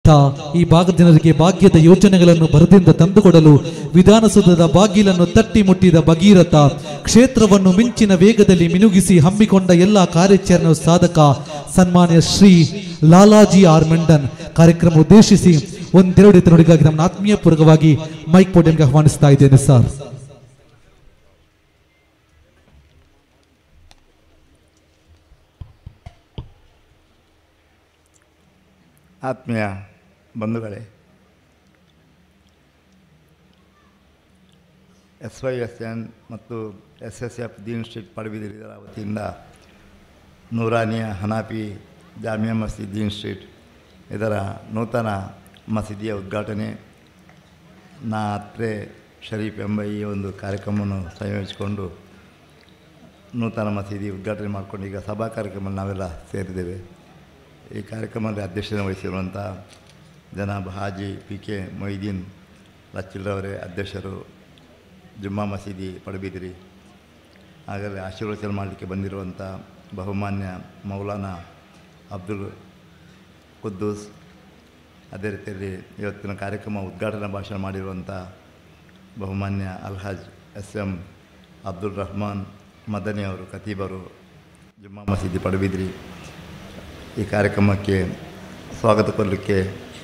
ತಾ ಈ ಭಾಗದ ಜನರಿಗೆ ಭಾಗ್ಯದ ಯೋಜನೆಗಳನ್ನು ಭರದಿಂದ ತಂದುಕೊಡಲು ವಿಧಾನಸೌಧದ ಬಾಗಿಲನ್ನು ತಟ್ಟಿ ಮುಟ್ಟಿದ ಭಗೀರಥ ಕ್ಷೇತ್ರವನ್ನು ಮಿಂಚಿನ ವೇಗದಲ್ಲಿ ಮಿನುಗಿಸಿ ಹಮ್ಮಿಕೊಂಡ ಎಲ್ಲ ಕಾರ್ಯಾಚರಣೆ ಸಾಧಕ ಸನ್ಮಾನ್ಯ ಶ್ರೀ ಲಾಲಾಜಿ ಆರ್ ಮೆಂಡನ್ ಕಾರ್ಯಕ್ರಮ ಉದ್ದೇಶಿಸಿ ಒಂದೆರಡು ನುಡಿಗಾಗಿ ನಮ್ಮ ಆತ್ಮೀಯ ಪೂರ್ವಕವಾಗಿ ಮೈಕ್ ಪೋಡಿಯಂಗೆ ಆಹ್ವಾನಿಸ್ತಾ ಇದ್ದೇನೆ ಸರ್ ಆತ್ಮೀಯ ಬಂಧುಗಳೇ ಎಸ್ ವೈ ಎಸ್ ಎನ್ ಮತ್ತು S S F Deen street Padubidri ಇದರ ವತಿಯಿಂದ ನೂರಾನಿಯ ಹನಾಪಿ ಜಾಮಿಯಾ ಮಸೀದ್ ದೀನ್ ಸ್ಟ್ರೀಟ್ ಇದರ ನೂತನ ಮಸೀದಿಯ ಉದ್ಘಾಟನೆ ನಾ ಅತ್ರೆ ಶರೀಫ್ ಎಂಬ ಈ ಒಂದು ಕಾರ್ಯಕ್ರಮವನ್ನು ಸಂಯೋಜಿಸಿಕೊಂಡು ನೂತನ ಮಸೀದಿ ಉದ್ಘಾಟನೆ ಮಾಡಿಕೊಂಡು ಈಗ ಸಭಾ ಕಾರ್ಯಕ್ರಮ ನಾವೆಲ್ಲ ಸೇರಿದ್ದೇವೆ ಈ ಕಾರ್ಯಕ್ರಮದಲ್ಲಿ ಅಧ್ಯಕ್ಷತೆ ವಹಿಸಿರುವಂಥ ಜನಾಬ್ ಹಾಜಿ ಪಿ ಕೆ ಮೊಯ್ದೀನ್ ಲಚ್ಚಿಲ್ರವರೇ ಅಧ್ಯಕ್ಷರು ಜುಮ್ಮಾ ಮಸೀದಿ ಪಡುಬಿದಿರಿ ಆಗಲೇ ಆಶೀರ್ವಚನ ಮಾಡಲಿಕ್ಕೆ ಬಂದಿರುವಂಥ ಬಹುಮಾನ್ಯ ಮೌಲಾನಾ ಅಬ್ದುಲ್ ಕುದ್ದೂಸ್ ಅದೇ ರೀತಿಯಲ್ಲಿ ಇವತ್ತಿನ ಕಾರ್ಯಕ್ರಮ ಉದ್ಘಾಟನಾ ಭಾಷಣ ಮಾಡಿರುವಂಥ ಬಹುಮಾನ್ಯ ಅಲ್ಹಾಜ್ ಎಸ್ ಎಂ ಅಬ್ದುಲ್ ರಹಮಾನ್ ಮದನಿ ಅವರು ಖತೀಬರು ಜುಮ್ಮಾ ಮಸೀದಿ ಪಡುಬಿದ್ರಿ ಈ ಕಾರ್ಯಕ್ರಮಕ್ಕೆ ಸ್ವಾಗತ ಕೊಡಲಿಕ್ಕೆ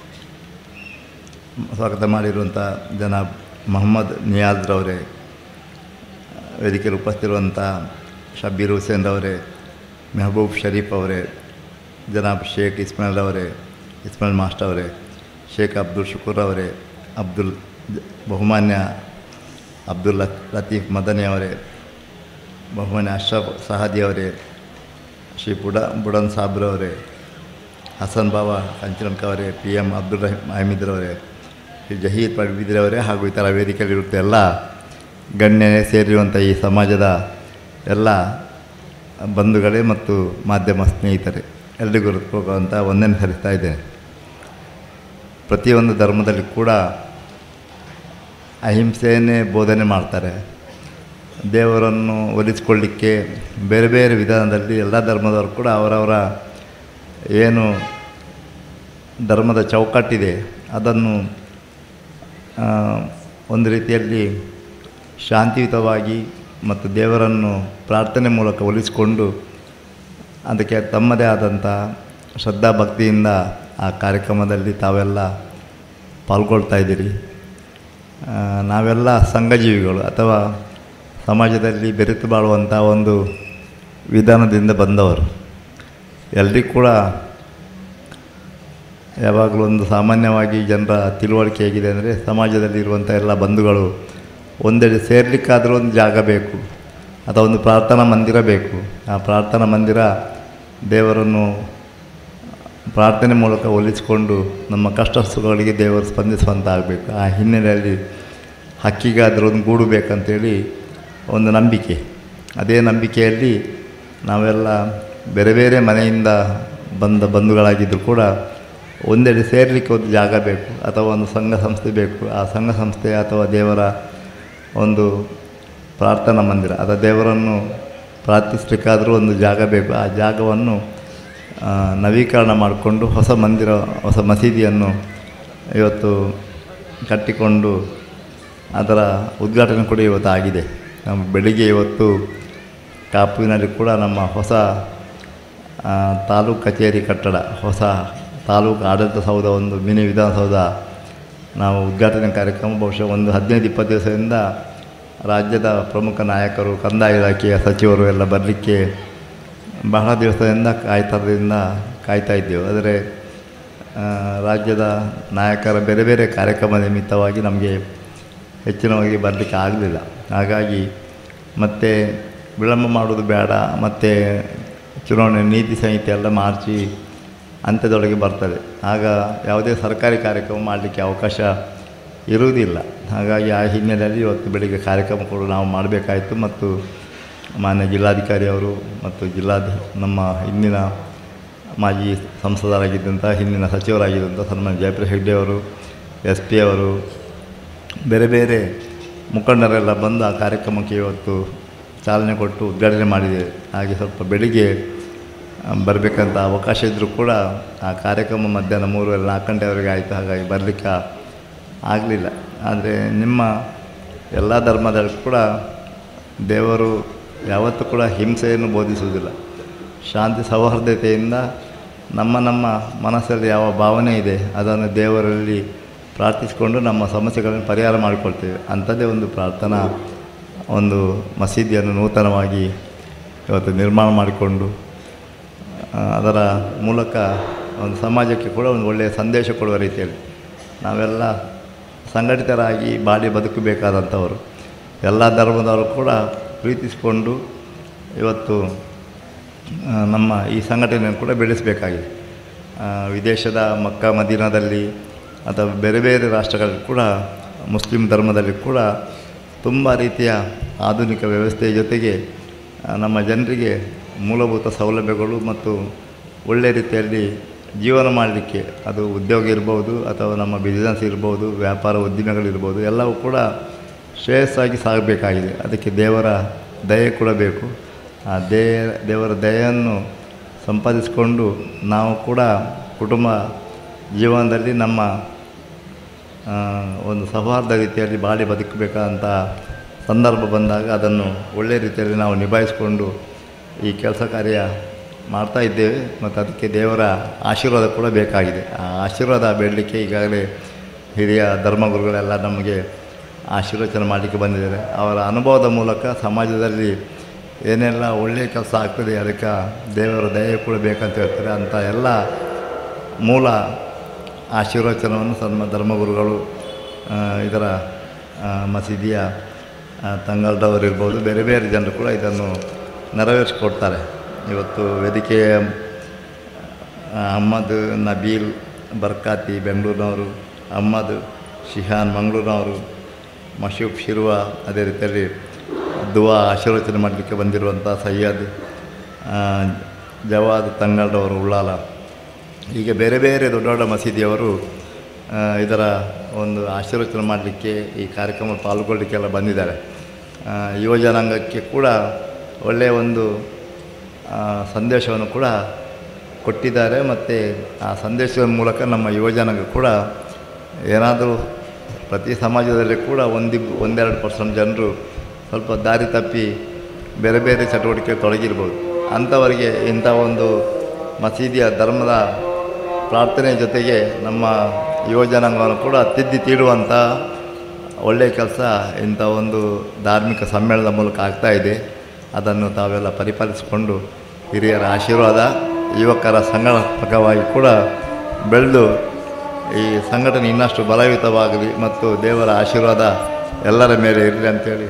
ಸ್ವಾಗತ ಮಾಡಿರುವಂಥ ಜನಾಬ್ ಮೊಹಮ್ಮದ್ ನಿಯಾಜ್ರವರೇ ವೇದಿಕೆಯಲ್ಲಿ ಉಪಸ್ಥಿತಿರುವಂಥ ಶಬ್ಬೀರ್ ಹುಸೇನ್ ರವರೇ ಮೆಹಬೂಬ್ ಶರೀಫ್ ಅವರೇ ಜನಾಬ್ ಶೇಖ್ ಇಸ್ಮಾಯಿಲ್ ಅವರೇ ಇಸ್ಮಾಯಿಲ್ ಮಾಸ್ಟರ್ ಅವರೇ ಶೇಖ್ ಅಬ್ದುಲ್ ಶುಕೂರ್ ಅವರೇ ಅಬ್ದುಲ್ ಜ- ಬಹುಮಾನ್ಯ ಅಬ್ದುಲ್ ಲತ್- ಲತೀಫ್ ಮದನಿ ಅವರೇ ಬಹುಮಾನ್ಯ ಅಶ್ರಫ್ ಸಹಾದಿ ಅವರೇ ಶ್ರೀ ಬುಡ ಬುಡನ್ ಸಾಬ್ರವರೇ ಹಸನ್ ಬಾಬಾ ಕಂಚನಕ ಅವರೇ ಪಿ ಎಮ್ ಅಬ್ದುಲ್ ರಹೀಮ್ ಅಹಮೀದ್ರವರೇ ಶ್ರೀ ಜಹೀದ್ ಪಡ್ಬಿದ್ರವರೇ ಹಾಗೂ ಇತರ ವೇದಿಕೆಯಲ್ಲಿರುತ್ತೆ ಎಲ್ಲ ಗಣ್ಯರೇ ಸೇರಿರುವಂಥ ಈ ಸಮಾಜದ ಎಲ್ಲ ಬಂಧುಗಳೇ ಮತ್ತು ಮಾಧ್ಯಮ ಸ್ನೇಹಿತರೆ ಎಲ್ರಿಗೂ ಹೃತ್ಪೂರ್ವಕವಂತ ವಂದನೆ ಸಲ್ಲಿಸ್ತಾ ಇದ್ದೇನೆ ಪ್ರತಿಯೊಂದು ಧರ್ಮದಲ್ಲಿ ಕೂಡ ಅಹಿಂಸೆಯನ್ನೇ ಬೋಧನೆ ಮಾಡ್ತಾರೆ ದೇವರನ್ನು ಒಲಿಸ್ಕೊಳ್ಳಿಕ್ಕೆ ಬೇರೆ ಬೇರೆ ವಿಧಾನದಲ್ಲಿ ಎಲ್ಲ ಧರ್ಮದವರು ಕೂಡ ಅವರವರ ಏನು ಧರ್ಮದ ಚೌಕಟ್ಟಿದೆ ಅದನ್ನು ಆ, ಒಂದು ರೀತಿಯಲ್ಲಿ ಶಾಂತಿಯುತವಾಗಿ ಮತ್ತು ದೇವರನ್ನು ಪ್ರಾರ್ಥನೆ ಮೂಲಕ ಒಲಿಸಿಕೊಂಡು ಅದಕ್ಕೆ ತಮ್ಮದೇ ಆದಂಥ ಶ್ರದ್ಧಾ ಭಕ್ತಿಯಿಂದ ಆ ಕಾರ್ಯಕ್ರಮದಲ್ಲಿ ತಾವೆಲ್ಲ ಪಾಲ್ಗೊಳ್ತಾ ಇದ್ದೀರಿ ಆ, ನಾವೆಲ್ಲ ಸಂಘಜೀವಿಗಳು ಅಥವಾ ಸಮಾಜದಲ್ಲಿ ಬೆರೆತು ಬಾಳುವಂಥ ಒಂದು ವಿಧಾನದಿಂದ ಬಂದವರು ಎಲ್ರಿಗೂ ಕೂಡ ಯಾವಾಗಲೂ ಒಂದು ಸಾಮಾನ್ಯವಾಗಿ ಜನರ ತಿಳುವಳಿಕೆ ಹೇಗಿದೆ ಅಂದರೆ ಸಮಾಜದಲ್ಲಿ ಇರುವಂಥ ಎಲ್ಲ ಬಂಧುಗಳು ಒಂದೆಡೆ ಸೇರಲಿಕ್ಕಾದರೂ ಒಂದು ಜಾಗ ಬೇಕು ಅಥವಾ ಒಂದು ಪ್ರಾರ್ಥನಾ ಮಂದಿರ ಬೇಕು ಆ ಪ್ರಾರ್ಥನಾ ಮಂದಿರ ದೇವರನ್ನು ಪ್ರಾರ್ಥನೆ ಮೂಲಕ ಒಲಿಸಿಕೊಂಡು ನಮ್ಮ ಕಷ್ಟ ಸುಖಗಳಿಗೆ ದೇವರು ಸ್ಪಂದಿಸುವಂತ ಆಗಬೇಕು ಆ ಹಿನ್ನೆಲೆಯಲ್ಲಿ ಹಕ್ಕಿಗಾದರೂ ಒಂದು ಗೂಡು ಬೇಕಂತೇಳಿ ಒಂದು ನಂಬಿಕೆ ಅದೇ ನಂಬಿಕೆಯಲ್ಲಿ ನಾವೆಲ್ಲ ಬೇರೆ ಬೇರೆ ಮನೆಯಿಂದ ಬಂದ ಬಂಧುಗಳಾಗಿದ್ದರೂ ಕೂಡ ಒಂದೆಡೆ ಸೇರಲಿಕ್ಕೆ ಒಂದು ಜಾಗ ಬೇಕು ಅಥವಾ ಒಂದು ಸಂಘ ಸಂಸ್ಥೆ ಬೇಕು ಆ ಸಂಘ ಸಂಸ್ಥೆ ಅಥವಾ ದೇವರ ಒಂದು ಪ್ರಾರ್ಥನಾ ಮಂದಿರ ಅಥವಾ ದೇವರನ್ನು ಪ್ರಾರ್ಥಿಸಲಿಕ್ಕಾದರೂ ಒಂದು ಜಾಗ ಬೇಕು ಆ ಜಾಗವನ್ನು ಆ, ನವೀಕರಣ ಮಾಡಿಕೊಂಡು ಹೊಸ ಮಂದಿರ ಹೊಸ ಮಸೀದಿಯನ್ನು ಇವತ್ತು ಕಟ್ಟಿಕೊಂಡು ಅದರ ಉದ್ಘಾಟನೆ ಕೂಡ ಇವತ್ತು ಆಗಿದೆ ನಮ್ಮ ಬೆಳಿಗ್ಗೆ ಇವತ್ತು ಕಾಪುವಿನಲ್ಲಿ ಕೂಡ ನಮ್ಮ ಹೊಸ ಆ, ತಾಲೂಕು ಕಚೇರಿ ಕಟ್ಟಡ ಹೊಸ ತಾಲೂಕು ಆಡಳಿತ ಸೌಧ ಒಂದು ಮಿನಿ ವಿಧಾನಸೌಧ ನಾವು ಉದ್ಘಾಟನೆ ಕಾರ್ಯಕ್ರಮ ಬಹುಶಃ ಒಂದು ಹದಿನೈದು ಇಪ್ಪತ್ತು ದಿವಸದಿಂದ ರಾಜ್ಯದ ಪ್ರಮುಖ ನಾಯಕರು ಕಂದಾಯ ಇಲಾಖೆಯ ಸಚಿವರು ಎಲ್ಲ ಬರಲಿಕ್ಕೆ ಬಹಳ ದಿವಸದಿಂದ ಕಾಯ್ತರದಿಂದ ಕಾಯ್ತಾ ಇದ್ದೆವು ಆದರೆ ಆ, ರಾಜ್ಯದ ನಾಯಕರ ಬೇರೆ ಬೇರೆ ಕಾರ್ಯಕ್ರಮ ನಿಮಿತ್ತವಾಗಿ ನಮಗೆ ಹೆಚ್ಚಿನವಾಗಿ ಬರಲಿಕ್ಕೆ ಆಗಲಿಲ್ಲ ಹಾಗಾಗಿ ಮತ್ತೆ ವಿಳಂಬ ಮಾಡೋದು ಬೇಡ ಮತ್ತು ಚುನಾವಣೆ ನೀತಿ ಸಂಹಿತೆ ಎಲ್ಲ ಮಾರ್ಚಿ ಅಂತ್ಯದೊಳಗೆ ಬರ್ತದೆ ಆಗ ಯಾವುದೇ ಸರ್ಕಾರಿ ಕಾರ್ಯಕ್ರಮ ಮಾಡಲಿಕ್ಕೆ ಅವಕಾಶ ಇರುವುದಿಲ್ಲ ಹಾಗಾಗಿ ಆ ಹಿನ್ನೆಲೆಯಲ್ಲಿ ಇವತ್ತು ಬೆಳಿಗ್ಗೆ ಕಾರ್ಯಕ್ರಮ ಕೂಡ ನಾವು ಮಾಡಬೇಕಾಯಿತು ಮತ್ತು ಮಾನ್ಯ ಜಿಲ್ಲಾಧಿಕಾರಿ ಅವರು ಮತ್ತು ಜಿಲ್ಲಾಧ ನಮ್ಮ ಹಿಂದಿನ ಮಾಜಿ ಸಂಸದರಾಗಿದ್ದಂಥ ಹಿಂದಿನ ಸಚಿವರಾಗಿದ್ದಂಥ ಸನ್ಮಾನ್ಯ ಜಯಪ್ರಕಾಶ್ ಹೆಗ್ಡೆ ಅವರು ಎಸ್ ಪಿ ಅವರು ಬೇರೆ ಬೇರೆ ಮುಖಂಡರೆಲ್ಲ ಬಂದು ಆ ಕಾರ್ಯಕ್ರಮಕ್ಕೆ ಇವತ್ತು ಚಾಲನೆ ಕೊಟ್ಟು ಉದ್ಘಾಟನೆ ಮಾಡಿದೆ ಹಾಗೆ ಸ್ವಲ್ಪ ಬೆಳಿಗ್ಗೆ ಬರಬೇಕಂತ ಅವಕಾಶ ಇದ್ದರೂ ಕೂಡ ಆ ಕಾರ್ಯಕ್ರಮ ಮಧ್ಯಾಹ್ನ ಮೂರುವರೆ ನಾಲ್ಕು ಗಂಟೆವರೆಗೆ ಆಯಿತು ಹಾಗಾಗಿ ಬರಲಿಕ್ಕೆ ಆಗಲಿಲ್ಲ ಆದರೆ ನಿಮ್ಮ ಎಲ್ಲ ಧರ್ಮದಲ್ಲಿ ಕೂಡ ದೇವರು ಯಾವತ್ತೂ ಕೂಡ ಹಿಂಸೆಯನ್ನು ಬೋಧಿಸುವುದಿಲ್ಲ ಶಾಂತಿ ಸೌಹಾರ್ದತೆಯಿಂದ ನಮ್ಮ ನಮ್ಮ ಮನಸ್ಸಲ್ಲಿ ಯಾವ ಭಾವನೆ ಇದೆ ಅದನ್ನು ದೇವರಲ್ಲಿ ಪ್ರಾರ್ಥಿಸಿಕೊಂಡು ನಮ್ಮ ಸಮಸ್ಯೆಗಳನ್ನು ಪರಿಹಾರ ಮಾಡಿಕೊಳ್ತೇವೆ ಅಂಥದ್ದೇ ಒಂದು ಪ್ರಾರ್ಥನಾ ಒಂದು ಮಸೀದಿಯನ್ನು ನೂತನವಾಗಿ ಇವತ್ತು ನಿರ್ಮಾಣ ಮಾಡಿಕೊಂಡು ಆ, ಅದರ ಮೂಲಕ ಒಂದು ಸಮಾಜಕ್ಕೆ ಕೂಡ ಒಂದು ಒಳ್ಳೆಯ ಸಂದೇಶ ಕೊಡುವ ರೀತಿಯಲ್ಲಿ ನಾವೆಲ್ಲ ಸಂಘಟಿತರಾಗಿ ಬಾಡಿ ಬದುಕಬೇಕಾದಂಥವರು ಎಲ್ಲ ಧರ್ಮದವರು ಕೂಡ ಪ್ರೀತಿಸಿಕೊಂಡು ಇವತ್ತು ಆ, ನಮ್ಮ ಈ ಸಂಘಟನೆಯನ್ನು ಕೂಡ ಬೆಳೆಸಬೇಕಾಗಿದೆ ಆ, ವಿದೇಶದ ಮಕ್ಕ ಮದೀನಾದಲ್ಲಿ ಅಥವಾ ಬೇರೆ ಬೇರೆ ರಾಷ್ಟ್ರಗಳಲ್ಲಿ ಕೂಡ ಮುಸ್ಲಿಂ ಧರ್ಮದಲ್ಲಿ ಕೂಡ ತುಂಬ ರೀತಿಯ ಆಧುನಿಕ ವ್ಯವಸ್ಥೆಯ ಜೊತೆಗೆ ಆ, ನಮ್ಮ ಜನರಿಗೆ ಮೂಲಭೂತ ಸೌಲಭ್ಯಗಳು ಮತ್ತು ಒಳ್ಳೆಯ ರೀತಿಯಲ್ಲಿ ಜೀವನ ಮಾಡಲಿಕ್ಕೆ ಅದು ಉದ್ಯೋಗ ಇರ್ಬೋದು ಅಥವಾ ನಮ್ಮ ಬಿಸ್ನೆಸ್ ಇರ್ಬೋದು ವ್ಯಾಪಾರ ಉದ್ದಿಮೆಗಳಿರ್ಬೋದು ಎಲ್ಲವೂ ಕೂಡ ಶ್ರೇಯಸ್ಸಾಗಿ ಸಾಗಬೇಕಾಗಿದೆ ಅದಕ್ಕೆ ದೇವರ ದಯೆ ಕೂಡ ಬೇಕು ಆ ದೇ ದೇವರ ದಯೆಯನ್ನು ಸಂಪಾದಿಸಿಕೊಂಡು ನಾವು ಕೂಡ ಕುಟುಂಬ ಜೀವನದಲ್ಲಿ ನಮ್ಮ ಆ, ಒಂದು ಸೌಹಾರ್ದ ರೀತಿಯಲ್ಲಿ ಬಾಳಿ ಬದುಕಬೇಕಂತ ಸಂದರ್ಭ ಬಂದಾಗ ಅದನ್ನು ಒಳ್ಳೆಯ ರೀತಿಯಲ್ಲಿ ನಾವು ನಿಭಾಯಿಸಿಕೊಂಡು ಈ ಕೆಲಸ ಕಾರ್ಯ ಮಾಡ್ತಾ ಇದ್ದೇವೆ ಮತ್ತು ಅದಕ್ಕೆ ದೇವರ ಆಶೀರ್ವಾದ ಕೂಡ ಬೇಕಾಗಿದೆ ಆ ಆಶೀರ್ವಾದ ಬೇಡಲಿಕ್ಕೆ ಈಗಾಗಲೇ ಹಿರಿಯ ಧರ್ಮಗುರುಗಳೆಲ್ಲ ನಮಗೆ ಆಶೀರ್ವಚನ ಮಾಡಲಿಕ್ಕೆ ಬಂದಿದ್ದಾರೆ ಅವರ ಅನುಭವದ ಮೂಲಕ ಸಮಾಜದಲ್ಲಿ ಏನೆಲ್ಲ ಒಳ್ಳೆಯ ಕೆಲಸ ಆಗ್ತದೆ ಅದಕ್ಕೆ ದೇವರ ದಯೆ ಕೂಡ ಬೇಕಂತ ಹೇಳ್ತಾರೆ ಅಂಥ ಎಲ್ಲ ಮೂಲ ಆಶೀರ್ವಚನವನ್ನು ಸನ್ಮ ಧರ್ಮಗುರುಗಳು ಆ, ಇದರ ಆ, ಮಸೀದಿಯ ಆ, ತಂಗಲ್ದವರಿರ್ಬೋದು ಬೇರೆ ಬೇರೆ ಜನರು ಕೂಡ ಇದನ್ನು ನೆರವೇರಿಸಿಕೊಡ್ತಾರೆ ಇವತ್ತು ವೇದಿಕೆಯ ಆ, ಅಹಮ್ಮದ್ ನಬೀಲ್ ಬರ್ಕಾತಿ ಬೆಂಗಳೂರಿನವರು ಅಹಮ್ಮದ್ ಶಿಹಾನ್ ಮಂಗಳೂರಿನವರು ಮಶೂಫ್ ಶಿರುವ ಅದೇ ರೀತಿಯಲ್ಲಿ ದುವಾ ಆಶೀರ್ವಚನೆ ಮಾಡಲಿಕ್ಕೆ ಬಂದಿರುವಂಥ ಸಯ್ಯದ್ ಆ, ಜವಾದ್ ತಂಗಲ್ದವರು ಉಳ್ಳಾಲ ಹೀಗೆ ಬೇರೆ ಬೇರೆ ದೊಡ್ಡ ದೊಡ್ಡ ಮಸೀದಿಯವರು ಆ, ಇದರ ಒಂದು ಆಶೀರ್ವಚನೆ ಮಾಡಲಿಕ್ಕೆ ಈ ಕಾರ್ಯಕ್ರಮ ಪಾಲ್ಗೊಳ್ಳಿಕ್ಕೆಲ್ಲ ಬಂದಿದ್ದಾರೆ ಆ, ಯುವ ಜನಾಂಗಕ್ಕೆ ಕೂಡ ಒಳ್ಳೆಯ ಒಂದು ಆ, ಸಂದೇಶವನ್ನು ಕೂಡ ಕೊಟ್ಟಿದ್ದಾರೆ ಮತ್ತು ಆ ಸಂದೇಶದ ಮೂಲಕ ನಮ್ಮ ಯುವ ಜನಾಂಗ ಕೂಡ ಏನಾದರೂ ಪ್ರತಿ ಸಮಾಜದಲ್ಲಿ ಕೂಡ ಒಂದು ಒಂದೆರಡು ಪರ್ಸೆಂಟ್ ಜನರು ಸ್ವಲ್ಪ ದಾರಿ ತಪ್ಪಿ ಬೇರೆ ಬೇರೆ ಚಟುವಟಿಕೆ ತೊಡಗಿರ್ಬೋದು ಅಂಥವರಿಗೆ ಇಂಥ ಒಂದು ಮಸೀದಿಯ ಧರ್ಮದ ಪ್ರಾರ್ಥನೆ ಜೊತೆಗೆ ನಮ್ಮ ಯುವ ಜನಾಂಗವನ್ನು ಕೂಡ ತಿದ್ದಿ ತೀಡುವಂಥ ಒಳ್ಳೆಯ ಕೆಲಸ ಇಂಥ ಒಂದು ಧಾರ್ಮಿಕ ಸಮ್ಮೇಳನದ ಮೂಲಕ ಆಗ್ತಾ ಇದೆ ಅದನ್ನು ತಾವೆಲ್ಲ ಪರಿಪಾಲಿಸಿಕೊಂಡು ಹಿರಿಯರ ಆಶೀರ್ವಾದ ಯುವಕರ ಸಂಘಟಕವಾಗಿ ಕೂಡ ಬೆಳೆದು ಈ ಸಂಘಟನೆ ಇನ್ನಷ್ಟು ಬಲಯುತವಾಗಲಿ ಮತ್ತು ದೇವರ ಆಶೀರ್ವಾದ ಎಲ್ಲರ ಮೇಲೆ ಇರಲಿ ಅಂತೇಳಿ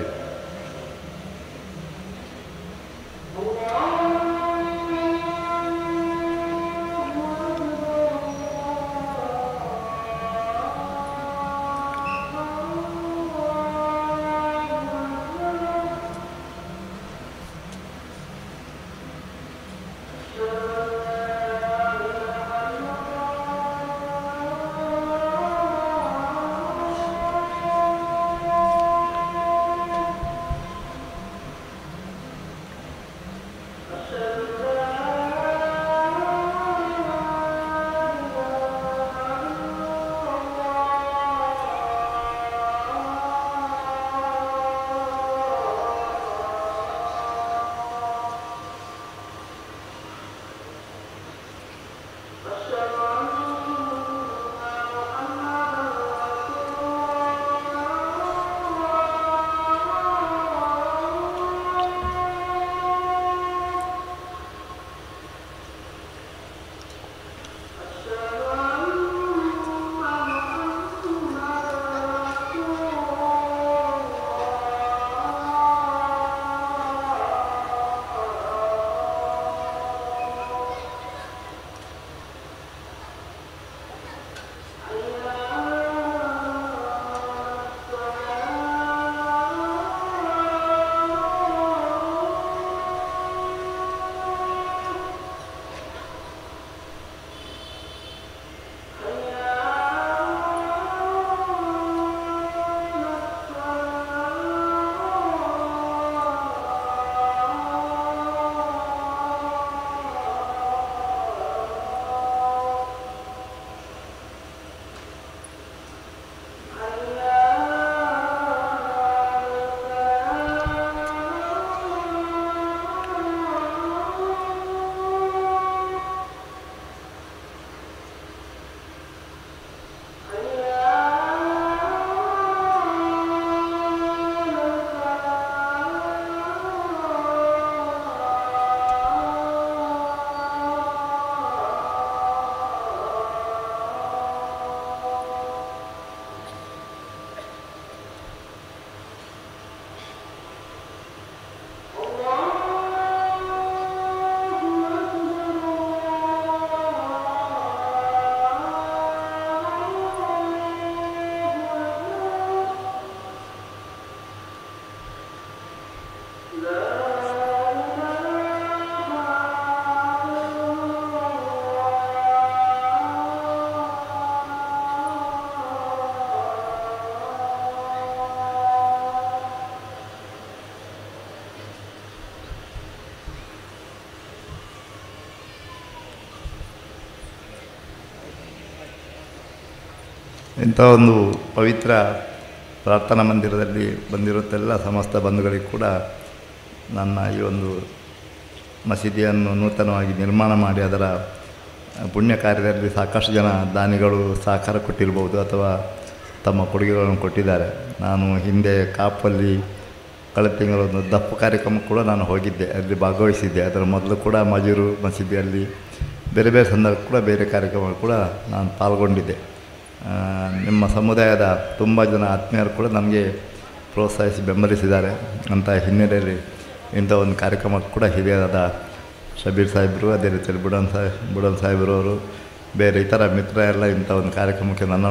ಇಂಥ ಒಂದು ಪವಿತ್ರ ಪ್ರಾರ್ಥನಾ ಮಂದಿರದಲ್ಲಿ ಬಂದಿರುತ್ತೆಲ್ಲ ಸಮಸ್ತ ಬಂಧುಗಳಿಗೆ ಕೂಡ ನನ್ನ ಈ ಒಂದು ಮಸೀದಿಯನ್ನು ನೂತನವಾಗಿ ನಿರ್ಮಾಣ ಮಾಡಿ ಅದರ ಪುಣ್ಯ ಕಾರ್ಯದಲ್ಲಿ ಸಾಕಷ್ಟು ಜನ ದಾನಿಗಳು ಸಹಕಾರ ಕೊಟ್ಟಿರ್ಬೋದು ಅಥವಾ ತಮ್ಮ ಕೊಡುಗೆಗಳನ್ನು ಕೊಟ್ಟಿದ್ದಾರೆ ನಾನು ಹಿಂದೆ ಕಾಪಲ್ಲಿ ಕಳೆದ ತಿಂಗಳೊಂದು ದಪ್ಪು ಕಾರ್ಯಕ್ರಮ ಕೂಡ ನಾನು ಹೋಗಿದ್ದೆ ಅಲ್ಲಿ ಭಾಗವಹಿಸಿದ್ದೆ ಅದರ ಮೊದಲು ಕೂಡ ಮಜೂರು ಮಸೀದಿಯಲ್ಲಿ ಬೇರೆ ಬೇರೆ ಸಂದರ್ಭ ಕೂಡ ಬೇರೆ ಕಾರ್ಯಕ್ರಮ ಕೂಡ ನಾನು ಪಾಲ್ಗೊಂಡಿದ್ದೆ ಆ, ನಿಮ್ಮ ಸಮುದಾಯದ ತುಂಬ ಜನ ಆತ್ಮೀಯರು ಕೂಡ ನಮಗೆ ಪ್ರೋತ್ಸಾಹಿಸಿ ಬೆಂಬಲಿಸಿದ್ದಾರೆ ಅಂತ ಹಿನ್ನೆಲೆಯಲ್ಲಿ ಇಂಥ ಒಂದು ಕಾರ್ಯಕ್ರಮ ಕೂಡ ಹಿರಿಯರಾದ ಶಬೀರ್ ಸಾಹೇಬರು ಅದೇ ರೀತಿಯಲ್ಲಿ ಬುಡನ್ ಸಾಹೇಬ್ ಬುಡನ್ ಸಾಹೇಬ್ರವರು ಬೇರೆ ಇತರ ಮಿತ್ರ ಎಲ್ಲ ಇಂಥ ಒಂದು ಕಾರ್ಯಕ್ರಮಕ್ಕೆ ನನ್ನ